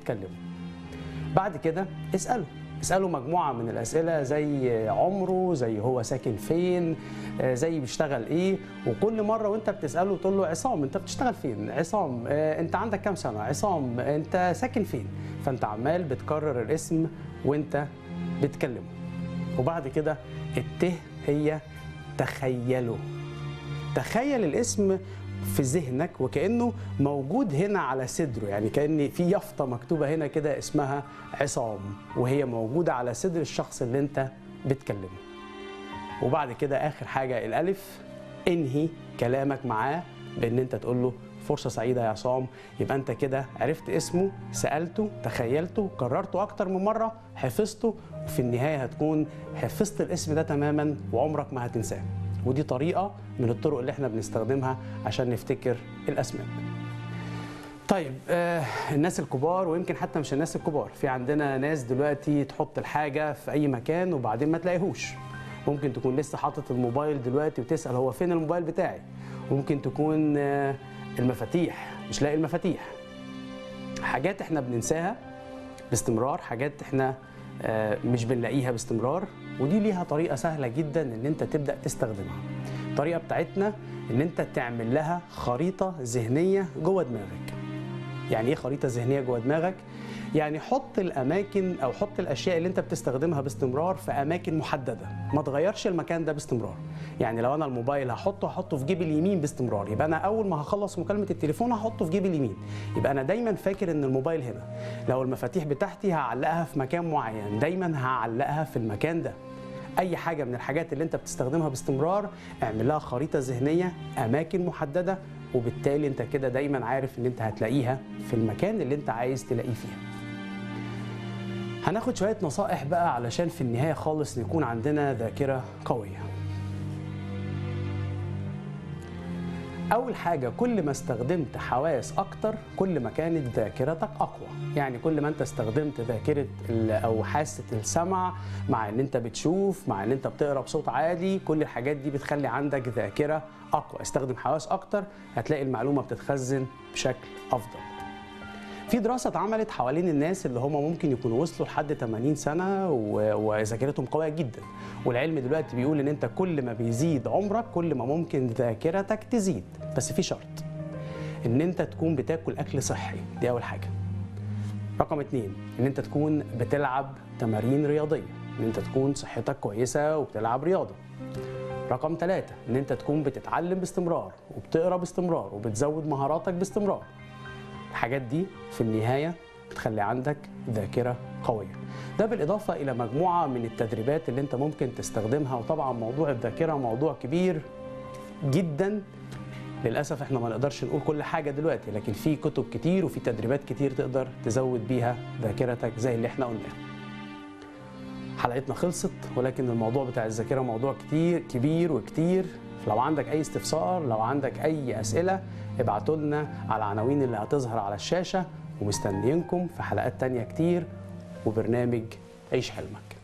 بتكلمه بعد كده اساله اساله مجموعه من الاسئله زي عمره زي هو ساكن فين آه، زي بيشتغل ايه وكل مره وانت بتساله تقول له عصام انت بتشتغل فين عصام آه، انت عندك كام سنه عصام انت ساكن فين فانت عمال بتكرر الاسم وانت بتكلمه وبعد كده الته هي تخيله تخيل الاسم في ذهنك وكانه موجود هنا على صدره يعني كان في يافطه مكتوبه هنا كده اسمها عصام وهي موجوده على صدر الشخص اللي انت بتكلمه وبعد كده اخر حاجه الالف انهي كلامك معاه بان انت تقول له فرصه سعيده يا عصام يبقى انت كده عرفت اسمه سالته تخيلته كررته اكتر من مره حفظته وفي النهايه هتكون حفظت الاسم ده تماما وعمرك ما هتنساه ودي طريقه من الطرق اللي احنا بنستخدمها عشان نفتكر الاسماء طيب آه الناس الكبار ويمكن حتى مش الناس الكبار في عندنا ناس دلوقتي تحط الحاجه في اي مكان وبعدين ما تلاقيهوش ممكن تكون لسه حاطط الموبايل دلوقتي وتسال هو فين الموبايل بتاعي ممكن تكون آه المفاتيح مش لاقي المفاتيح حاجات احنا بننساها باستمرار حاجات احنا آه، مش بنلاقيها باستمرار ودي ليها طريقه سهله جدا ان انت تبدا تستخدمها الطريقه بتاعتنا ان انت تعمل لها خريطه ذهنيه جوه دماغك يعني ايه خريطه ذهنيه جوه دماغك يعني حط الاماكن او حط الاشياء اللي انت بتستخدمها باستمرار في اماكن محدده ما تغيرش المكان ده باستمرار يعني لو انا الموبايل هحطه هحطه في جيبي اليمين باستمرار يبقى انا اول ما هخلص مكالمه التليفون هحطه في جيبي اليمين يبقى انا دايما فاكر ان الموبايل هنا لو المفاتيح بتاعتي هعلقها في مكان معين دايما هعلقها في المكان ده اي حاجه من الحاجات اللي انت بتستخدمها باستمرار اعمل لها خريطه ذهنيه اماكن محدده وبالتالي انت كده دايما عارف ان انت هتلاقيها في المكان اللي انت عايز تلاقيه فيه هناخد شويه نصائح بقى علشان في النهايه خالص يكون عندنا ذاكره قويه اول حاجه كل ما استخدمت حواس اكتر كل ما كانت ذاكرتك اقوى يعني كل ما انت استخدمت ذاكره ال- او حاسه السمع مع ان انت بتشوف مع ان انت بتقرا بصوت عالي كل الحاجات دي بتخلي عندك ذاكره اقوى استخدم حواس اكتر هتلاقي المعلومه بتتخزن بشكل افضل في دراسة اتعملت حوالين الناس اللي هم ممكن يكونوا وصلوا لحد 80 سنة و- وذاكرتهم قوية جدا والعلم دلوقتي بيقول ان انت كل ما بيزيد عمرك كل ما ممكن ذاكرتك تزيد بس في شرط ان انت تكون بتاكل اكل صحي دي اول حاجة رقم اتنين ان انت تكون بتلعب تمارين رياضية ان انت تكون صحتك كويسة وبتلعب رياضة رقم ثلاثة ان انت تكون بتتعلم باستمرار وبتقرا باستمرار وبتزود مهاراتك باستمرار الحاجات دي في النهاية بتخلي عندك ذاكرة قوية ده بالإضافة إلى مجموعة من التدريبات اللي أنت ممكن تستخدمها وطبعا موضوع الذاكرة موضوع كبير جدا للأسف احنا ما نقدرش نقول كل حاجة دلوقتي لكن في كتب كتير وفي تدريبات كتير تقدر تزود بيها ذاكرتك زي اللي احنا قلناه حلقتنا خلصت ولكن الموضوع بتاع الذاكرة موضوع كتير كبير وكتير لو عندك أي استفسار لو عندك أي أسئلة ابعتوا لنا على العناوين اللي هتظهر على الشاشة ومستنيينكم في حلقات تانية كتير وبرنامج عيش حلمك